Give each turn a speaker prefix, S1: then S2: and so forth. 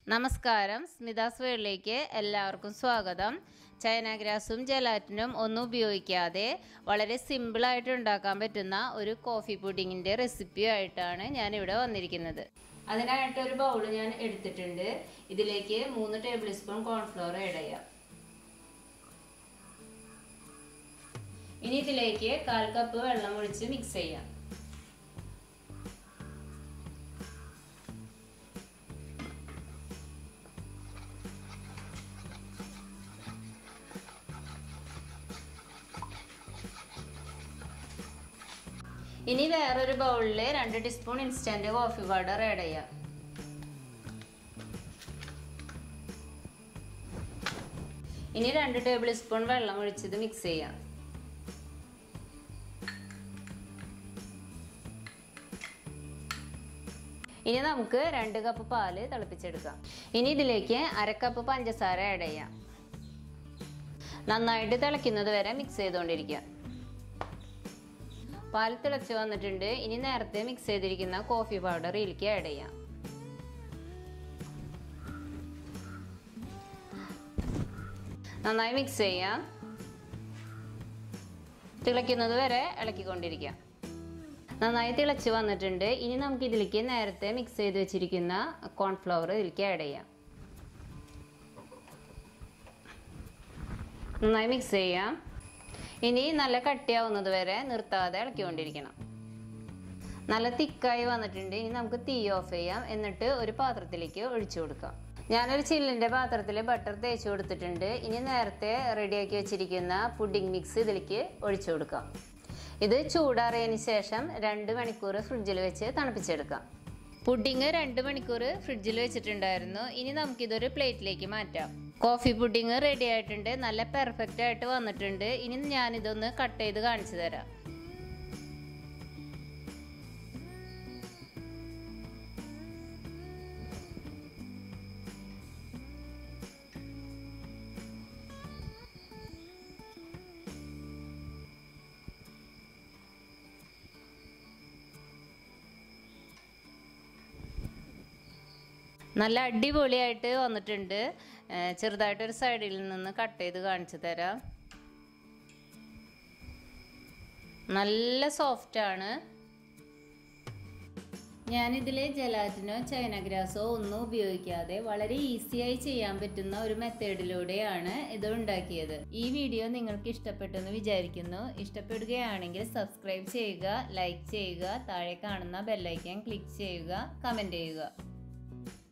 S1: നമസ്കാരം സ്മിതാസ് വേളിലേക്ക് എല്ലാവർക്കും സ്വാഗതം ചൈന ഗ്രാസും ജലാറ്റിനും ഒന്നും ഉപയോഗിക്കാതെ വളരെ സിമ്പിളായിട്ട് ഉണ്ടാക്കാൻ പറ്റുന്ന ഒരു കോഫി പുഡിങ്ങിൻ്റെ റെസിപ്പിയായിട്ടാണ് ഞാൻ ഇവിടെ വന്നിരിക്കുന്നത് അതിനായിട്ട് ഒരു ബൗൾ ഞാൻ എടുത്തിട്ടുണ്ട് ഇതിലേക്ക് മൂന്ന് ടേബിൾ സ്പൂൺ കോൺഫ്ലോർ ആഡ് ചെയ്യാം ഇനി ഇതിലേക്ക് കാൽ കപ്പ് വെള്ളം ഒഴിച്ച് മിക്സ് ചെയ്യാം ഇനി വേറൊരു ബൗളിൽ രണ്ട് teaspoon instant coffee powder add ചെയ്യാം ഇനി രണ്ട് ടേബിൾ സ്പൂൺ വെള്ളം ഒഴിച്ചത് മിക്സ് ചെയ്യാം ഇനി നമുക്ക് രണ്ട് കപ്പ് പാല് തിളപ്പിച്ചെടുക്കാം ഇനി ഇതിലേക്ക് അര കപ്പ് പഞ്ചസാര ആഡ് ചെയ്യാം നന്നായിട്ട് തിളയ്ക്കുന്നത് വരെ മിക്സ് ചെയ്തുകൊണ്ടിരിക്കുക പാൽ തിളച്ച് വന്നിട്ടുണ്ട് ഇനി നേരത്തെ മിക്സ് ചെയ്തിരിക്കുന്ന കോഫി പൗഡർ ഇതിലേക്ക് ആഡ് ചെയ്യാം നന്നായി മിക്സ് ചെയ്യാം തിളയ്ക്കുന്നത് വരെ ഇളക്കിക്കൊണ്ടിരിക്കാം നന്നായി തിളച്ച് വന്നിട്ടുണ്ട് ഇനി നമുക്ക് ഇതിലേക്ക് നേരത്തെ മിക്സ് ചെയ്ത് വെച്ചിരിക്കുന്ന കോൺഫ്ലവർ ഇതിലേക്ക് ആഡ് ചെയ്യാം നന്നായി മിക്സ് ചെയ്യാം ഇനി നല്ല കട്ടിയാവുന്നത് വരെ നിർത്താതെ ഇളക്കിക്കൊണ്ടിരിക്കണം നല്ല തിക്കായി വന്നിട്ടുണ്ട് ഇനി നമുക്ക് തീ ഓഫ് ചെയ്യാം എന്നിട്ട് ഒരു പാത്രത്തിലേക്ക് ഒഴിച്ചു കൊടുക്കാം ഞാനൊരു ചില്ലിൻ്റെ പാത്രത്തിൽ ബട്ടർ തേച്ച് കൊടുത്തിട്ടുണ്ട് ഇനി നേരത്തെ റെഡിയാക്കി വെച്ചിരിക്കുന്ന പുഡിംഗ് മിക്സ് ഇതിലേക്ക് ഒഴിച്ചു കൊടുക്കാം ഇത് ചൂടാറിയതിന് ശേഷം രണ്ട് മണിക്കൂർ ഫ്രിഡ്ജിൽ വെച്ച് തണുപ്പിച്ചെടുക്കാം പുഡിങ് രണ്ട് മണിക്കൂർ ഫ്രിഡ്ജിൽ വെച്ചിട്ടുണ്ടായിരുന്നു ഇനി നമുക്കിതൊരു പ്ലേറ്റിലേക്ക് മാറ്റാം കോഫി പുഡിങ് റെഡി ആയിട്ടുണ്ട് നല്ല പെർഫെക്റ്റ് ആയിട്ട് വന്നിട്ടുണ്ട് ഇനി ഞാനിതൊന്ന് കട്ട് ചെയ്ത് കാണിച്ചു തരാം നല്ല അടിപൊളിയായിട്ട് വന്നിട്ടുണ്ട് ചെറുതായിട്ടൊരു സൈഡിൽ നിന്ന് കട്ട് ചെയ്ത് കാണിച്ചു തരാം നല്ല സോഫ്റ്റ് ആണ് ഞാനിതിൽ ജലാറ്റിനോ ചൈന ഗ്രാസോ ഒന്നും ഉപയോഗിക്കാതെ വളരെ ഈസിയായി ചെയ്യാൻ പറ്റുന്ന ഒരു മെത്തേഡിലൂടെയാണ് ഇത് ഉണ്ടാക്കിയത് ഈ വീഡിയോ നിങ്ങൾക്ക് ഇഷ്ടപ്പെട്ടെന്ന് വിചാരിക്കുന്നു ഇഷ്ടപ്പെടുകയാണെങ്കിൽ സബ്സ്ക്രൈബ് ചെയ്യുക ലൈക്ക് ചെയ്യുക താഴെ കാണുന്ന ബെല്ലൈക്കൻ ക്ലിക്ക് ചെയ്യുക കമൻറ്റ് ചെയ്യുക